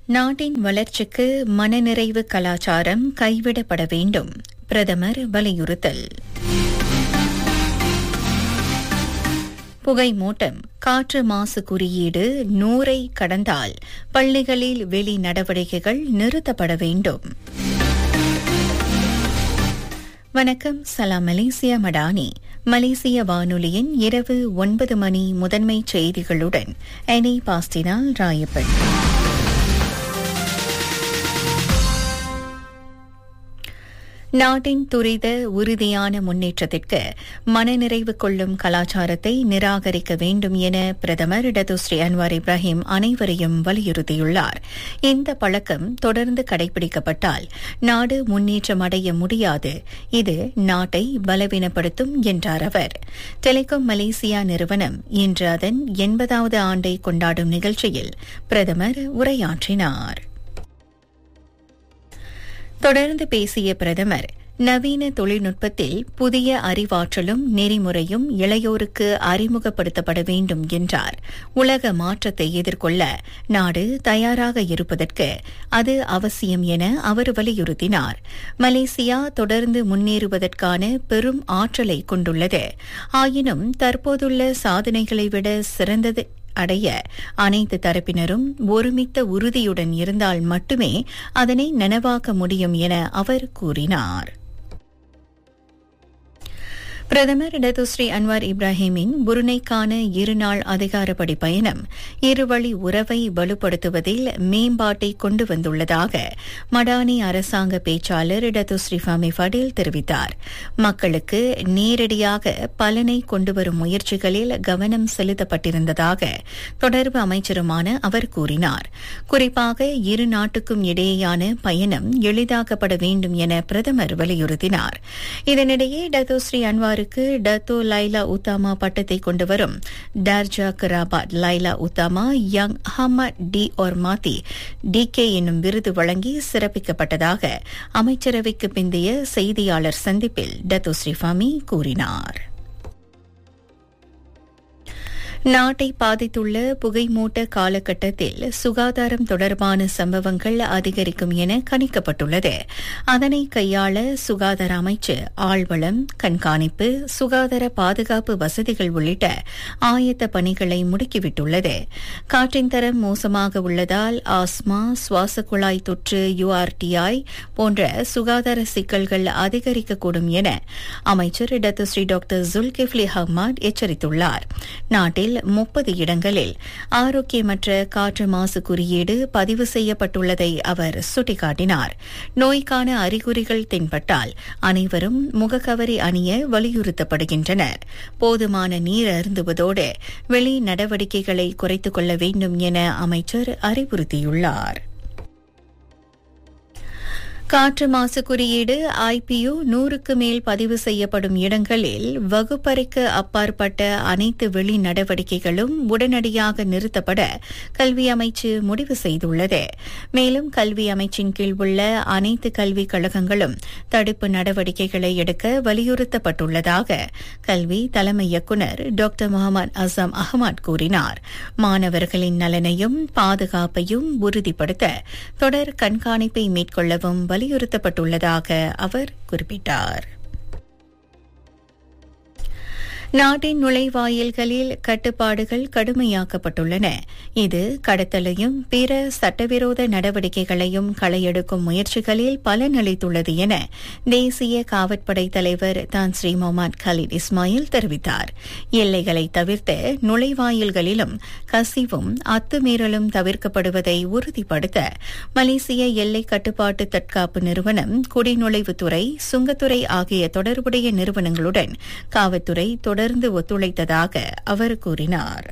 நாட்டின் வளர்ச்சிக்கு மனநிறைவு கலாச்சாரம் கைவிடப்பட வேண்டும் பிரதமர் வலியுறுத்தல் புகை மூட்டம் காற்று மாசு குறியீடு நூறை கடந்தால் பள்ளிகளில் வெளி நடவடிக்கைகள் நிறுத்தப்பட வேண்டும் வணக்கம் சலாம் மலேசியா மடானி மலேசிய வானொலியின் இரவு ஒன்பது மணி முதன்மை செய்திகளுடன் எனி பாஸ்டினால் ராயப்பன் நாட்டின் துரித உறுதியான முன்னேற்றத்திற்கு மனநிறைவு கொள்ளும் கலாச்சாரத்தை நிராகரிக்க வேண்டும் என பிரதமர் டத்துஸ்ரீ அன்வார் இப்ராஹிம் அனைவரையும் வலியுறுத்தியுள்ளார் இந்த பழக்கம் தொடர்ந்து கடைபிடிக்கப்பட்டால் நாடு முன்னேற்றம் அடைய முடியாது இது நாட்டை பலவீனப்படுத்தும் என்றார் அவர் டெலிகாம் மலேசியா நிறுவனம் இன்று அதன் எண்பதாவது ஆண்டை கொண்டாடும் நிகழ்ச்சியில் பிரதமர் உரையாற்றினார் தொடர்ந்து பேசிய பிரதமர் நவீன தொழில்நுட்பத்தில் புதிய அறிவாற்றலும் நெறிமுறையும் இளையோருக்கு அறிமுகப்படுத்தப்பட வேண்டும் என்றார் உலக மாற்றத்தை எதிர்கொள்ள நாடு தயாராக இருப்பதற்கு அது அவசியம் என அவர் வலியுறுத்தினார் மலேசியா தொடர்ந்து முன்னேறுவதற்கான பெரும் ஆற்றலை கொண்டுள்ளது ஆயினும் தற்போதுள்ள சாதனைகளை விட சிறந்தது அடைய அனைத்து தரப்பினரும் ஒருமித்த உறுதியுடன் இருந்தால் மட்டுமே அதனை நனவாக்க முடியும் என அவர் கூறினார் பிரதமர் டத்துஸ்ரீ அன்வார் இப்ராஹிமின் புருனைக்கான இருநாள் அதிகாரப்படி பயணம் இருவழி உறவை வலுப்படுத்துவதில் மேம்பாட்டை கொண்டு வந்துள்ளதாக மடானி அரசாங்க பேச்சாளர் டத்துஸ்ரீ ஃபமி ஃபடில் தெரிவித்தார் மக்களுக்கு நேரடியாக பலனை கொண்டுவரும் முயற்சிகளில் கவனம் செலுத்தப்பட்டிருந்ததாக தொடர்பு அமைச்சருமான அவர் கூறினார் குறிப்பாக இரு நாட்டுக்கும் இடையேயான பயணம் எளிதாக்கப்பட வேண்டும் என பிரதமர் வலியுறுத்தினார் இதனிடையே டத்துஸ்ரீ அன்வார் அவருக்கு டத்தோ லைலா உத்தாமா பட்டத்தை கொண்டு வரும் டார்ஜா கராபாட் லைலா உத்தாமா யங் அஹமத் டி ஒர்மாத்தி டி கே என்னும் விருது வழங்கி சிறப்பிக்கப்பட்டதாக அமைச்சரவைக்கு பிந்தைய செய்தியாளர் சந்திப்பில் டத்தோ ஸ்ரீஃபாமி கூறினார் நாட்டை பாதித்துள்ள புகைமூட்ட காலகட்டத்தில் சுகாதாரம் தொடர்பான சம்பவங்கள் அதிகரிக்கும் என கணிக்கப்பட்டுள்ளது அதனை கையாள சுகாதார அமைச்சு ஆழ்வளம் கண்காணிப்பு சுகாதார பாதுகாப்பு வசதிகள் உள்ளிட்ட ஆயத்த பணிகளை முடுக்கிவிட்டுள்ளது காற்றின் தரம் மோசமாக உள்ளதால் ஆஸ்மா சுவாச குழாய் தொற்று யுஆர்டிஐ போன்ற சுகாதார சிக்கல்கள் அதிகரிக்கக்கூடும் என அமைச்சர் டத்துஸ்ரீ டாக்டர் ஜுல்கிஃப்லி அஹ்மத் எச்சரித்துள்ளார் நாட்டில் முப்பது இடங்களில் ஆரோக்கியமற்ற காற்று மாசு குறியீடு பதிவு செய்யப்பட்டுள்ளதை அவர் சுட்டிக்காட்டினார் நோய்க்கான அறிகுறிகள் தென்பட்டால் அனைவரும் முகக்கவரி அணிய வலியுறுத்தப்படுகின்றனர் போதுமான நீர் அருந்துவதோடு வெளி நடவடிக்கைகளை குறைத்துக் கொள்ள வேண்டும் என அமைச்சர் அறிவுறுத்தியுள்ளார் காற்று மாசு குறியீடு ஐபியு நூறுக்கு மேல் பதிவு செய்யப்படும் இடங்களில் வகுப்பறைக்கு அப்பாற்பட்ட அனைத்து வெளி நடவடிக்கைகளும் உடனடியாக நிறுத்தப்பட கல்வி அமைச்சு முடிவு செய்துள்ளது மேலும் கல்வி அமைச்சின் கீழ் உள்ள அனைத்து கல்விக் கழகங்களும் தடுப்பு நடவடிக்கைகளை எடுக்க வலியுறுத்தப்பட்டுள்ளதாக கல்வி தலைமை இயக்குநர் டாக்டர் முகமது அசாம் அகமது கூறினார் மாணவர்களின் நலனையும் பாதுகாப்பையும் உறுதிப்படுத்த தொடர் கண்காணிப்பை மேற்கொள்ளவும் வலியுறுத்தப்பட்டுள்ளதாக அவர் குறிப்பிட்டார் நாட்டின் நுழைவாயில்களில் கட்டுப்பாடுகள் கடுமையாக்கப்பட்டுள்ளன இது கடத்தலையும் பிற சட்டவிரோத நடவடிக்கைகளையும் களையெடுக்கும் முயற்சிகளில் பலனளித்துள்ளது என தேசிய காவற்படை தலைவர் தான் ஸ்ரீ முகமது கலீல் இஸ்மாயில் தெரிவித்தார் எல்லைகளை தவிர்த்து நுழைவாயில்களிலும் கசிவும் அத்துமீறலும் தவிர்க்கப்படுவதை உறுதிப்படுத்த மலேசிய எல்லை கட்டுப்பாட்டு தற்காப்பு நிறுவனம் குடிநுழைவுத்துறை சுங்கத்துறை ஆகிய தொடர்புடைய நிறுவனங்களுடன் காவல்துறை தொடர்ந்து ஒத்துழைத்ததாக அவர் கூறினார்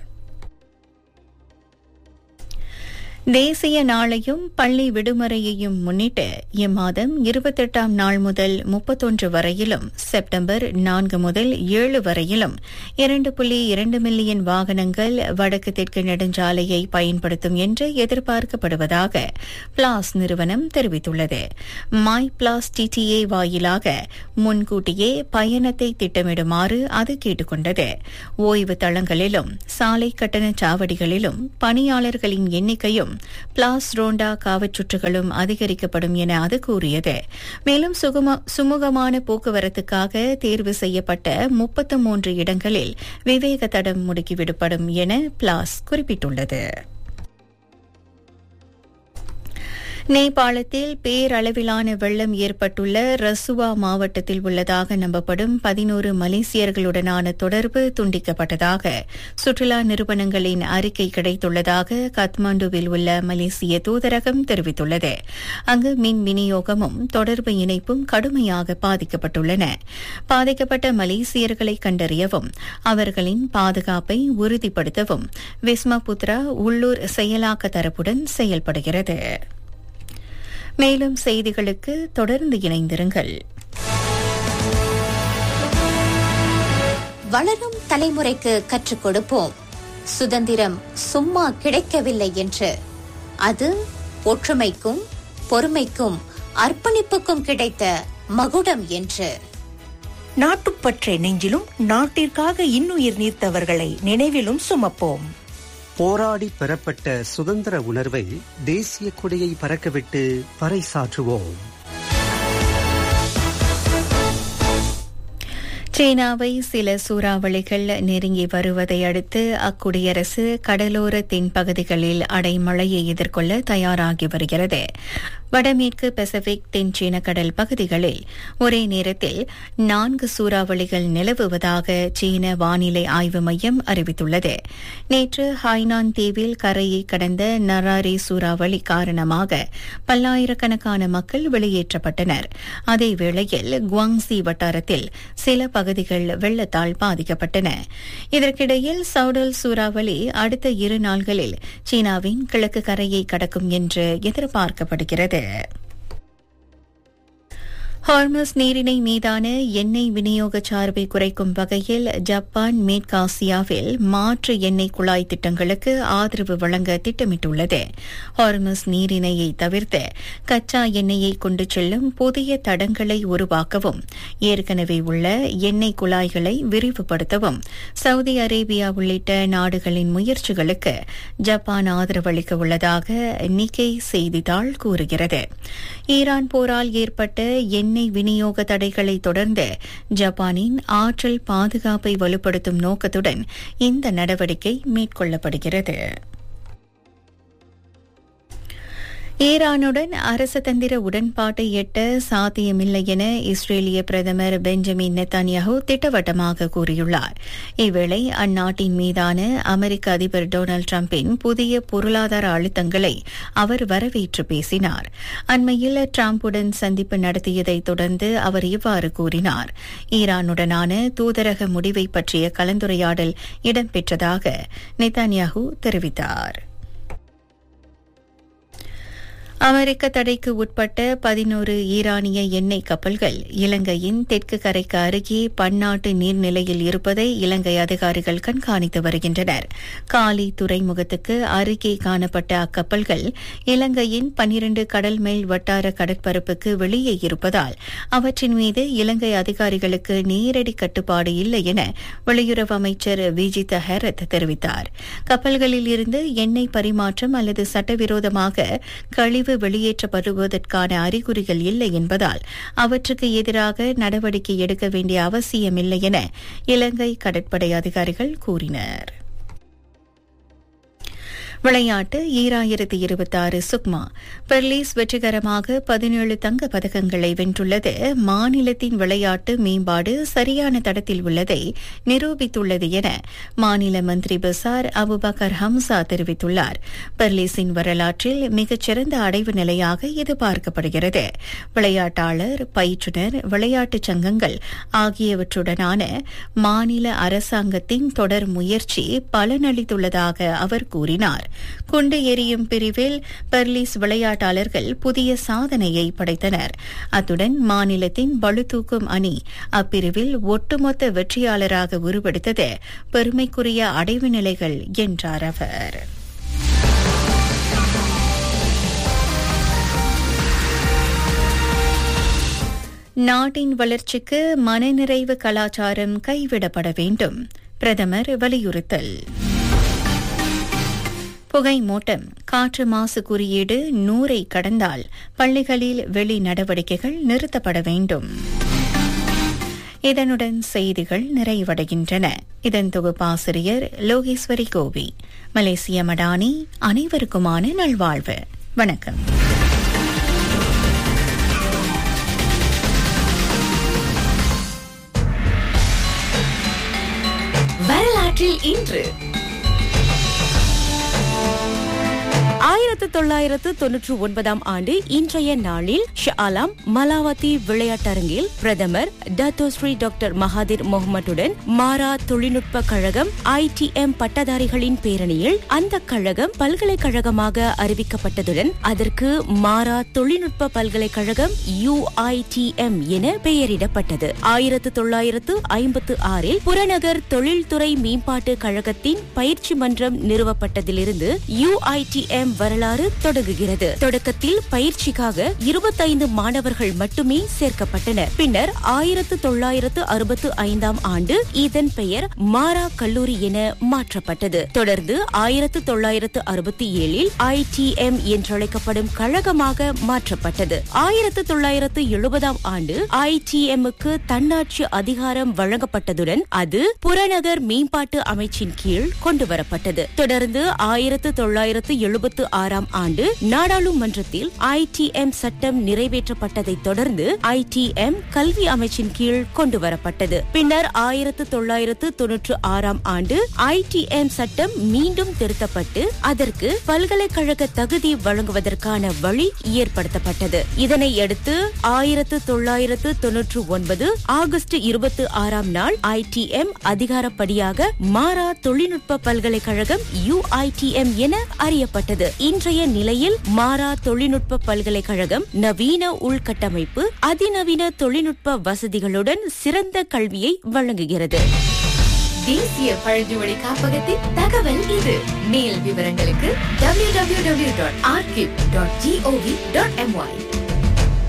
தேசிய நாளையும் பள்ளி விடுமுறையையும் முன்னிட்டு இம்மாதம் இருபத்தெட்டாம் நாள் முதல் முப்பத்தொன்று வரையிலும் செப்டம்பர் நான்கு முதல் ஏழு வரையிலும் இரண்டு புள்ளி இரண்டு மில்லியன் வாகனங்கள் வடக்கு தெற்கு நெடுஞ்சாலையை பயன்படுத்தும் என்று எதிர்பார்க்கப்படுவதாக பிளாஸ் நிறுவனம் தெரிவித்துள்ளது மை பிளாஸ் டிடிஏ வாயிலாக முன்கூட்டியே பயணத்தை திட்டமிடுமாறு அது கேட்டுக் கொண்டது ஓய்வு தளங்களிலும் சாலை கட்டண சாவடிகளிலும் பணியாளர்களின் எண்ணிக்கையும் பிளாஸ் ரோண்டா காவச்சுற்றுகளும் அதிகரிக்கப்படும் என அது கூறியது மேலும் சுமூகமான போக்குவரத்துக்காக தேர்வு செய்யப்பட்ட முப்பத்து மூன்று இடங்களில் விவேக தடம் முடுக்கிவிடப்படும் என பிளாஸ் குறிப்பிட்டுள்ளது நேபாளத்தில் பேரளவிலான வெள்ளம் ஏற்பட்டுள்ள ரசுவா மாவட்டத்தில் உள்ளதாக நம்பப்படும் பதினோரு மலேசியர்களுடனான தொடர்பு துண்டிக்கப்பட்டதாக சுற்றுலா நிறுவனங்களின் அறிக்கை கிடைத்துள்ளதாக காத்மாண்டுவில் உள்ள மலேசிய தூதரகம் தெரிவித்துள்ளது அங்கு மின் விநியோகமும் தொடர்பு இணைப்பும் கடுமையாக பாதிக்கப்பட்டுள்ளன பாதிக்கப்பட்ட மலேசியர்களை கண்டறியவும் அவர்களின் பாதுகாப்பை உறுதிப்படுத்தவும் விஸ்மபுத்ரா உள்ளூர் செயலாக்க தரப்புடன் செயல்படுகிறது மேலும் செய்திகளுக்கு தொடர்ந்து இணைந்திருங்கள் வளரும் தலைமுறைக்கு கற்றுக் கொடுப்போம் சுதந்திரம் சும்மா கிடைக்கவில்லை என்று அது ஒற்றுமைக்கும் பொறுமைக்கும் அர்ப்பணிப்புக்கும் கிடைத்த மகுடம் என்று நாட்டுப்பற்றை நெஞ்சிலும் நாட்டிற்காக இன்னுயிர் நீர்த்தவர்களை நினைவிலும் சுமப்போம் போராடி பெறப்பட்ட சுதந்திர உணர்வை தேசிய கொடியை பறக்கவிட்டு பறைசாற்றுவோம் சீனாவை சில சூறாவளிகள் நெருங்கி வருவதை அடுத்து அக்குடியரசு கடலோர தென்பகுதிகளில் அடைமழையை எதிர்கொள்ள தயாராகி வருகிறது வடமேற்கு பசிபிக் தென்சீன கடல் பகுதிகளில் ஒரே நேரத்தில் நான்கு சூறாவளிகள் நிலவுவதாக சீன வானிலை ஆய்வு மையம் அறிவித்துள்ளது நேற்று ஹைனான் தீவில் கரையை கடந்த நராரி சூறாவளி காரணமாக பல்லாயிரக்கணக்கான மக்கள் வெளியேற்றப்பட்டனர் அதேவேளையில் குவாங்சி வட்டாரத்தில் சில பகுதிகள் வெள்ளத்தால் பாதிக்கப்பட்டன இதற்கிடையில் சவுடல் சூறாவளி அடுத்த இரு நாள்களில் சீனாவின் கிழக்கு கரையை கடக்கும் என்று எதிர்பார்க்கப்படுகிறது ஹார்மஸ் நீரிணை மீதான எண்ணெய் விநியோக சார்பை குறைக்கும் வகையில் ஜப்பான் மேற்காசியாவில் மாற்று எண்ணெய் குழாய் திட்டங்களுக்கு ஆதரவு வழங்க திட்டமிட்டுள்ளது ஹார்மஸ் நீரிணையை தவிர்த்து கச்சா எண்ணெயை கொண்டு செல்லும் புதிய தடங்களை உருவாக்கவும் ஏற்கனவே உள்ள எண்ணெய் குழாய்களை விரிவுபடுத்தவும் சவுதி அரேபியா உள்ளிட்ட நாடுகளின் முயற்சிகளுக்கு ஜப்பான் ஆதரவளிக்க உள்ளதாக நிக்கை செய்தித்தாள் கூறுகிறது ஈரான் போரால் ஏற்பட்ட எண்ணெய் விநியோக தடைகளை தொடர்ந்து ஜப்பானின் ஆற்றல் பாதுகாப்பை வலுப்படுத்தும் நோக்கத்துடன் இந்த நடவடிக்கை மேற்கொள்ளப்படுகிறது ஈரானுடன் அரசதந்திர உடன்பாட்டை எட்ட சாத்தியமில்லை என இஸ்ரேலிய பிரதமர் பெஞ்சமின் நெத்தான்யாஹூ திட்டவட்டமாக கூறியுள்ளார் இவ்வேளை அந்நாட்டின் மீதான அமெரிக்க அதிபர் டொனால்டு டிரம்பின் புதிய பொருளாதார அழுத்தங்களை அவர் வரவேற்று பேசினார் அண்மையில் டிரம்புடன் சந்திப்பு நடத்தியதை தொடர்ந்து அவர் இவ்வாறு கூறினார் ஈரானுடனான தூதரக முடிவை பற்றிய கலந்துரையாடல் இடம்பெற்றதாக நெத்தான்யாஹூ தெரிவித்தார் அமெரிக்க தடைக்கு உட்பட்ட பதினோரு ஈரானிய எண்ணெய் கப்பல்கள் இலங்கையின் தெற்கு கரைக்கு அருகே பன்னாட்டு நீர்நிலையில் இருப்பதை இலங்கை அதிகாரிகள் கண்காணித்து வருகின்றனர் காலி துறைமுகத்துக்கு அருகே காணப்பட்ட அக்கப்பல்கள் இலங்கையின் பனிரண்டு கடல் மைல் வட்டார கடற்பரப்புக்கு வெளியே இருப்பதால் அவற்றின் மீது இலங்கை அதிகாரிகளுக்கு நேரடி கட்டுப்பாடு இல்லை என வெளியுறவு அமைச்சர் விஜித ஹெரத் தெரிவித்தார் கப்பல்களில் இருந்து எண்ணெய் பரிமாற்றம் அல்லது சட்டவிரோதமாக கழிவு கழிவு வெளியேற்றப்படுவதற்கான அறிகுறிகள் இல்லை என்பதால் அவற்றுக்கு எதிராக நடவடிக்கை எடுக்க வேண்டிய அவசியமில்லை என இலங்கை கடற்படை அதிகாரிகள் கூறினர் விளையாட்டு ஈராயிரத்தி இருபத்தாறு சுக்மா பெர்லீஸ் வெற்றிகரமாக பதினேழு தங்க பதக்கங்களை வென்றுள்ளது மாநிலத்தின் விளையாட்டு மேம்பாடு சரியான தடத்தில் உள்ளதை நிரூபித்துள்ளது என மாநில மந்திரி பசார் அபுபக்கர் ஹம்சா தெரிவித்துள்ளார் பெர்லீஸின் வரலாற்றில் மிகச்சிறந்த அடைவு நிலையாக இது பார்க்கப்படுகிறது விளையாட்டாளர் பயிற்றுனர் விளையாட்டுச் சங்கங்கள் ஆகியவற்றுடனான மாநில அரசாங்கத்தின் தொடர் முயற்சி பலனளித்துள்ளதாக அவர் கூறினார் குண்டு எறியும் பிரிவில் பெர்லிஸ் விளையாட்டாளர்கள் புதிய சாதனையை படைத்தனர் அத்துடன் மாநிலத்தின் பளுதூக்கும் அணி அப்பிரிவில் ஒட்டுமொத்த வெற்றியாளராக உருவெடுத்தது பெருமைக்குரிய அடைவு நிலைகள் என்றார் அவர் நாட்டின் வளர்ச்சிக்கு மனநிறைவு கலாச்சாரம் கைவிடப்பட வேண்டும் பிரதமர் வலியுறுத்தல் புகை மூட்டம் காற்று மாசு குறியீடு நூறை கடந்தால் பள்ளிகளில் வெளி நடவடிக்கைகள் நிறுத்தப்பட வேண்டும் இதனுடன் செய்திகள் நிறைவடைகின்றன இதன் தொகுப்பாசிரியர் லோகேஸ்வரி கோவி மலேசிய மடானி அனைவருக்குமான நல்வாழ்வு வணக்கம் வரலாற்றில் இன்று ஆயிரத்து தொள்ளாயிரத்து தொன்னூற்று ஒன்பதாம் ஆண்டு இன்றைய நாளில் ஷாலாம் மலாவதி விளையாட்டரங்கில் பிரதமர் டத்தோஸ்ரீ டாக்டர் மகாதிர் முகமதுடன் மாரா தொழில்நுட்ப கழகம் ஐடிஎம் பட்டதாரிகளின் பேரணியில் அந்த கழகம் பல்கலைக்கழகமாக அறிவிக்கப்பட்டதுடன் அதற்கு மாரா தொழில்நுட்ப பல்கலைக்கழகம் யுஐடிஎம் என பெயரிடப்பட்டது ஆயிரத்து தொள்ளாயிரத்து ஐம்பத்து ஆறில் புறநகர் தொழில்துறை மேம்பாட்டு கழகத்தின் பயிற்சி மன்றம் நிறுவப்பட்டதிலிருந்து யுஐடிஎம் வரலாறு தொடங்குகிறது தொடக்கத்தில் பயிற்சிக்காக இருபத்தைந்து மாணவர்கள் மட்டுமே சேர்க்கப்பட்டனர் பின்னர் ஆயிரத்து தொள்ளாயிரத்து அறுபத்து ஐந்தாம் ஆண்டு இதன் பெயர் மாரா கல்லூரி என மாற்றப்பட்டது தொடர்ந்து ஆயிரத்து தொள்ளாயிரத்து அறுபத்தி ஏழில் ஐடிஎம் என்றழைக்கப்படும் கழகமாக மாற்றப்பட்டது ஆயிரத்து தொள்ளாயிரத்து எழுபதாம் ஆண்டு ஐடிஎம்முக்கு தன்னாட்சி அதிகாரம் வழங்கப்பட்டதுடன் அது புறநகர் மேம்பாட்டு அமைச்சின் கீழ் கொண்டுவரப்பட்டது தொடர்ந்து ஆயிரத்து தொள்ளாயிரத்து எழுபத்து ஆறாம் ஆண்டு நாடாளுமன்றத்தில் ஐடிஎம் சட்டம் நிறைவேற்றப்பட்டதைத் தொடர்ந்து ஐடிஎம் கல்வி அமைச்சின் கீழ் கொண்டுவரப்பட்டது பின்னர் ஆயிரத்து தொள்ளாயிரத்து தொன்னூற்று ஆறாம் ஆண்டு ஐடிஎம் சட்டம் மீண்டும் திருத்தப்பட்டு அதற்கு பல்கலைக்கழக தகுதி வழங்குவதற்கான வழி ஏற்படுத்தப்பட்டது இதனை அடுத்து ஆயிரத்து தொள்ளாயிரத்து தொன்னூற்று ஒன்பது ஆகஸ்ட் இருபத்தி ஆறாம் நாள் ஐடிஎம் அதிகாரப்படியாக மாரா தொழில்நுட்ப பல்கலைக்கழகம் யுஐடிஎம் என அறியப்பட்டது இன்றைய நிலையில் மாரா தொழில்நுட்ப பல்கலைக்கழகம் நவீன உள்கட்டமைப்பு அதிநவீன தொழில்நுட்ப வசதிகளுடன் சிறந்த கல்வியை வழங்குகிறது தேசிய பழங்குமொழி காப்பகத்தின் தகவல் இது மேல் விவரங்களுக்கு www.archive.gov.my